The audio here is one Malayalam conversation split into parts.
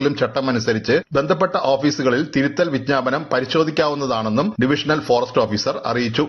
ലും ചട്ടമനുസരിച്ച് ബന്ധപ്പെട്ട ഓഫീസുകളിൽ തിരുത്തൽ വിജ്ഞാപനം പരിശോധിക്കാവുന്നതാണെന്നും ഡിവിഷണൽ ഫോറസ്റ്റ് ഓഫീസർ അറിയിച്ചു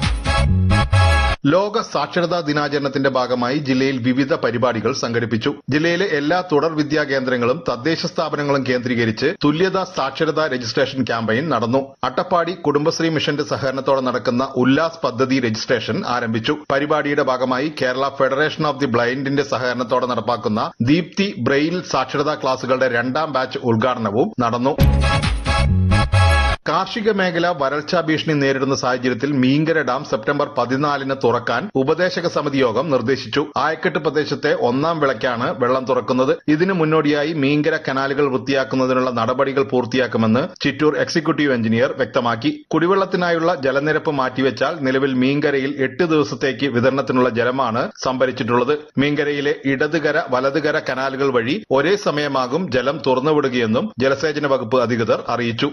ലോക സാക്ഷരതാ ദിനാചരണത്തിന്റെ ഭാഗമായി ജില്ലയിൽ വിവിധ പരിപാടികൾ സംഘടിപ്പിച്ചു ജില്ലയിലെ എല്ലാ തുടർ വിദ്യാ കേന്ദ്രങ്ങളും തദ്ദേശ സ്ഥാപനങ്ങളും കേന്ദ്രീകരിച്ച് തുല്യതാ സാക്ഷരതാ രജിസ്ട്രേഷൻ ക്യാമ്പയിൻ നടന്നു അട്ടപ്പാടി കുടുംബശ്രീ മിഷന്റെ സഹകരണത്തോടെ നടക്കുന്ന ഉല്ലാസ് പദ്ധതി രജിസ്ട്രേഷൻ ആരംഭിച്ചു പരിപാടിയുടെ ഭാഗമായി കേരള ഫെഡറേഷൻ ഓഫ് ദി ബ്ലൈൻഡിന്റെ സഹകരണത്തോടെ നടപ്പാക്കുന്ന ദീപ്തി ബ്രെയിൽ സാക്ഷരതാ ക്ലാസുകളുടെ രണ്ടാം ബാച്ച് ഉദ്ഘാടനവും നടന്നു കാർഷിക മേഖല വരൾച്ചാ ഭീഷണി നേരിടുന്ന സാഹചര്യത്തിൽ മീങ്കര ഡാം സെപ്റ്റംബർ പതിനാലിന് തുറക്കാൻ ഉപദേശക സമിതി യോഗം നിർദ്ദേശിച്ചു ആയക്കെട്ട് പ്രദേശത്തെ ഒന്നാം വിളയ്ക്കാണ് വെള്ളം തുറക്കുന്നത് ഇതിനു മുന്നോടിയായി മീങ്കര കനാലുകൾ വൃത്തിയാക്കുന്നതിനുള്ള നടപടികൾ പൂർത്തിയാക്കുമെന്ന് ചിറ്റൂർ എക്സിക്യൂട്ടീവ് എഞ്ചിനീയർ വ്യക്തമാക്കി കുടിവെള്ളത്തിനായുള്ള ജലനിരപ്പ് മാറ്റിവെച്ചാൽ നിലവിൽ മീങ്കരയിൽ എട്ട് ദിവസത്തേക്ക് വിതരണത്തിനുള്ള ജലമാണ് സംഭരിച്ചിട്ടുള്ളത് മീങ്കരയിലെ ഇടതുകര വലതുകര കനാലുകൾ വഴി ഒരേ സമയമാകും ജലം തുറന്നുവിടുകയെന്നും ജലസേചന വകുപ്പ് അധികൃതർ അറിയിച്ചു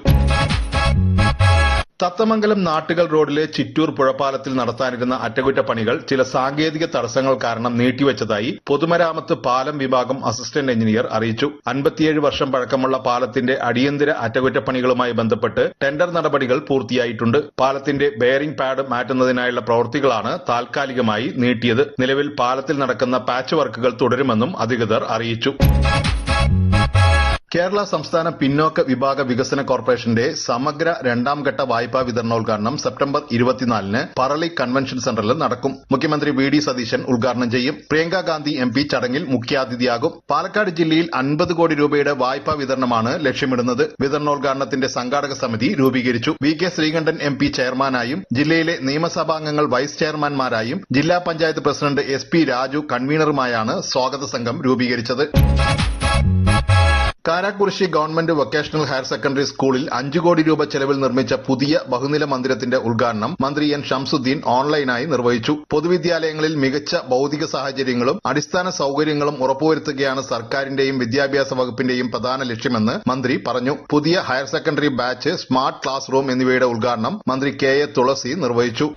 തത്തമംഗലം നാട്ടുകൾ റോഡിലെ ചിറ്റൂർ പുഴപ്പാലത്തിൽ നടത്താനിരുന്ന അറ്റകുറ്റപ്പണികൾ ചില സാങ്കേതിക തടസ്സങ്ങൾ കാരണം നീട്ടിവച്ചതായി പൊതുമരാമത്ത് പാലം വിഭാഗം അസിസ്റ്റന്റ് എഞ്ചിനീയർ അറിയിച്ചു അൻപത്തിയേഴ് വർഷം പഴക്കമുള്ള പാലത്തിന്റെ അടിയന്തര അറ്റകുറ്റപ്പണികളുമായി ബന്ധപ്പെട്ട് ടെൻഡർ നടപടികൾ പൂർത്തിയായിട്ടുണ്ട് പാലത്തിന്റെ ബെയറിംഗ് പാഡ് മാറ്റുന്നതിനായുള്ള പ്രവൃത്തികളാണ് താൽക്കാലികമായി നീട്ടിയത് നിലവിൽ പാലത്തിൽ നടക്കുന്ന പാച്ച് വർക്കുകൾ തുടരുമെന്നും അധികൃതർ അറിയിച്ചു കേരള സംസ്ഥാന പിന്നോക്ക വിഭാഗ വികസന കോർപ്പറേഷന്റെ സമഗ്ര രണ്ടാം ഘട്ട വായ്പാ വിതരണോദ്ഘാടനം സെപ്റ്റംബർ ഇരുപത്തിനാലിന് പറളി കൺവെൻഷൻ സെന്ററിൽ നടക്കും മുഖ്യമന്ത്രി വി ഡി സതീശൻ ഉദ്ഘാടനം ചെയ്യും പ്രിയങ്ക ഗാന്ധി എം പി ചടങ്ങിൽ മുഖ്യാതിഥിയാകും പാലക്കാട് ജില്ലയിൽ അൻപത് കോടി രൂപയുടെ വായ്പാ വിതരണമാണ് ലക്ഷ്യമിടുന്നത് വിതരണോദ്ഘാടനത്തിന്റെ സംഘാടക സമിതി രൂപീകരിച്ചു V K Sreekandan M P ചെയർമാനായും ജില്ലയിലെ നിയമസഭാംഗങ്ങൾ വൈസ് ചെയർമാൻമാരായും ജില്ലാ panchayat president S P Raju കൺവീനറുമായാണ് സ്വാഗത സംഘം രൂപീകരിച്ചത് Karakurissi government vocational higher secondary സ്കൂളിൽ അഞ്ചു കോടി രൂപ ചെലവിൽ നിർമ്മിച്ച പുതിയ ബഹുനില മന്ദിരത്തിന്റെ ഉദ്ഘാടനം മന്ത്രി എൻ ഷംസുദ്ദീൻ ഓൺലൈനായി നിർവഹിച്ചു പൊതുവിദ്യാലയങ്ങളിൽ മികച്ച ഭൌതിക സാഹചര്യങ്ങളും അടിസ്ഥാന സൌകര്യങ്ങളും ഉറപ്പുവരുത്തുകയാണ് സർക്കാരിന്റെയും വിദ്യാഭ്യാസ വകുപ്പിന്റെയും പ്രധാന ലക്ഷ്യമെന്ന് മന്ത്രി പറഞ്ഞു പുതിയ higher secondary batch smart class room എന്നിവയുടെ ഉദ്ഘാടനം മന്ത്രി കെ എ തുളസി നിർവഹിച്ചു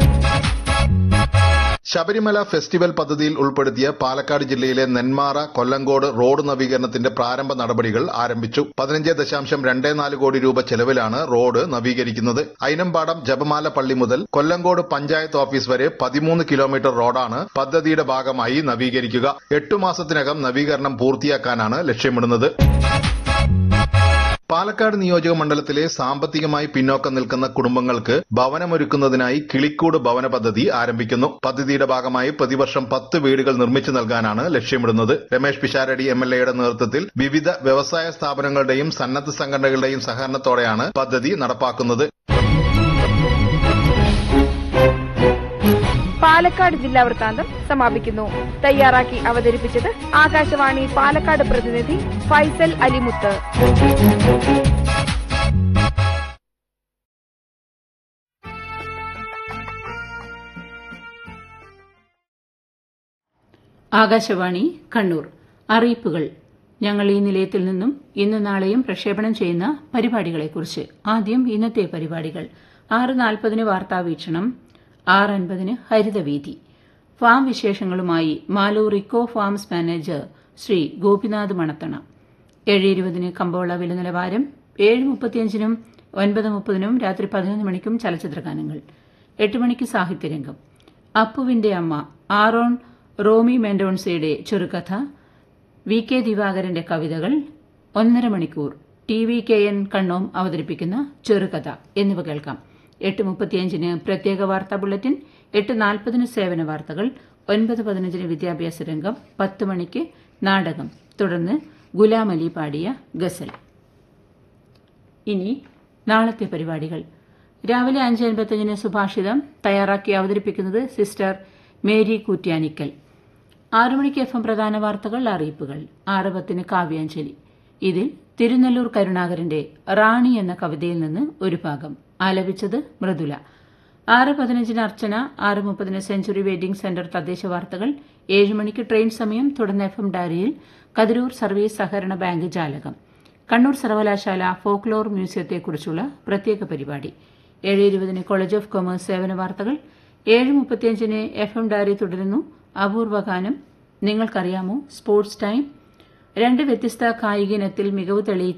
ശബരിമല ഫെസ്റ്റിവൽ പദ്ധതിയിൽ ഉൾപ്പെടുത്തിയ പാലക്കാട് ജില്ലയിലെ നെന്മാറ കൊല്ലങ്കോട് റോഡ് നവീകരണത്തിന്റെ പ്രാരംഭ നടപടികൾ ആരംഭിച്ചു പതിനഞ്ച് ദശാംശം രണ്ടേ നാല് കോടി രൂപ ചെലവിലാണ് റോഡ് നവീകരിക്കുന്നത് അയിനമ്പാടം ജപമാല പള്ളി മുതൽ കൊല്ലങ്കോട് പഞ്ചായത്ത് ഓഫീസ് വരെ പതിമൂന്ന് കിലോമീറ്റർ റോഡാണ് പദ്ധതിയുടെ ഭാഗമായി നവീകരിക്കുക എട്ടു മാസത്തിനകം നവീകരണം പൂർത്തിയാക്കാനാണ് ലക്ഷ്യമിടുന്നത് പാലക്കാട് നിയോജക മണ്ഡലത്തിലെ സാമ്പത്തികമായി പിന്നോക്കം നിൽക്കുന്ന കുടുംബങ്ങൾക്ക് ഭവനമൊരുക്കുന്നതിനായി കിളിക്കൂട് ഭവന പദ്ധതി ആരംഭിക്കുന്നു പദ്ധതിയുടെ ഭാഗമായി പ്രതിവർഷം പത്ത് വീടുകൾ നിർമ്മിച്ചു നൽകാനാണ് ലക്ഷ്യമിടുന്നത് രമേശ് പിഷാരടി എം എൽ എയുടെ നേതൃത്വത്തിൽ വിവിധ വ്യവസായ സ്ഥാപനങ്ങളുടെയും സന്നദ്ധ സംഘടനകളുടെയും സഹകരണത്തോടെയാണ് പദ്ധതി നടപ്പാക്കുന്നത് പാലക്കാട് ജില്ലാ വൃത്താന്തം സമാപിക്കുന്നു തയ്യാറാക്കി അവതരിപ്പിച്ചത് ആകാശവാണി പാലക്കാട് പ്രതിനിധി ഫൈസൽ അലിമുത്ത് ആകാശവാണി കണ്ണൂർ അറിയിപ്പുകൾ ഞങ്ങൾ ഈ നിലയത്തിൽ നിന്നും ഇന്ന് നാളെയും പ്രക്ഷേപണം ചെയ്യുന്ന പരിപാടികളെക്കുറിച്ച് ആദ്യം ഇന്നത്തെ പരിപാടികൾ ആറ് നാൽപ്പതിന് വാർത്താവീക്ഷണം ആറ് അൻപതിന് ഹരിതവീതി ഫാം വിശേഷങ്ങളുമായി Maloor eco farms manager Shri Gopinath Manathana ഏഴ് ഇരുപതിന് കമ്പോള വില നിലവാരം ഏഴ് മുപ്പത്തിയഞ്ചിനും ഒൻപത് മുപ്പതിനും രാത്രി പതിനൊന്ന് മണിക്കും ചലച്ചിത്രഗാനങ്ങൾ എട്ട് മണിക്ക് സാഹിത്യരംഗം അപ്പുവിന്റെ അമ്മ ആറോൺ റോമി മെൻഡോൺസയുടെ ചെറുകഥ വി കെ ദിവാകരന്റെ കവിതകൾ ഒന്നര മണിക്കൂർ T V K N Kannom അവതരിപ്പിക്കുന്ന ചെറുകഥ എന്നിവ കേൾക്കാം എട്ട് മുപ്പത്തിയഞ്ചിന് പ്രത്യേക വാർത്താ ബുള്ളറ്റിൻ എട്ട് നാൽപ്പതിന് സേവന വാർത്തകൾ ഒൻപത് പതിനഞ്ചിന് വിദ്യാഭ്യാസ രംഗം പത്ത് മണിക്ക് നാടകം തുടർന്ന് ഗുലാം അലി പാടിയ ഗസൽ ഇനി നാളത്തെ പരിപാടികൾ രാവിലെ അഞ്ച് അൻപത്തഞ്ചിന് സുഭാഷിതം തയ്യാറാക്കി അവതരിപ്പിക്കുന്നത് സിസ്റ്റർ മേരി കൂറ്റ്യാനിക്കൽ ആറു മണിക്ക് എഫ് എം പ്രധാന വാർത്തകൾ അറിയിപ്പുകൾ ആറ് പത്തിന് കാവ്യാഞ്ജലി ഇതിൽ തിരുനെല്ലൂർ കരുണാകരന്റെ റാണി എന്ന കവിതയിൽ നിന്ന് ഒരു ഭാഗം ആലപിച്ചത് മൃദുല ആറ് പതിനഞ്ചിന് അർച്ചന ആറ് മുപ്പതിന് സെഞ്ചുറി വെഡിംഗ് സെന്റർ തദ്ദേശ വാർത്തകൾ ഏഴ് മണിക്ക് ട്രെയിൻ സമയം തുടർന്ന് എഫ് എം ഡയറിയിൽ കതിരൂർ സർവീസ് സഹകരണ ബാങ്ക് ജാലകം കണ്ണൂർ സർവകലാശാല ഫോക്ലോർ മ്യൂസിയത്തെക്കുറിച്ചുള്ള പ്രത്യേക പരിപാടി ഏഴ് ഇരുപതിന് കോളേജ് ഓഫ് കൊമേഴ്സ് സേവന വാർത്തകൾ ഏഴ് മുപ്പത്തിയഞ്ചിന് എഫ് എം ഡയറി തുടരുന്നു അപൂർവ ഗാനം നിങ്ങൾക്കറിയാമോ സ്പോർട്സ് ടൈം രണ്ട് വ്യത്യസ്ത കായിക ഇനത്തിൽ മികവ് തെളിയിച്ച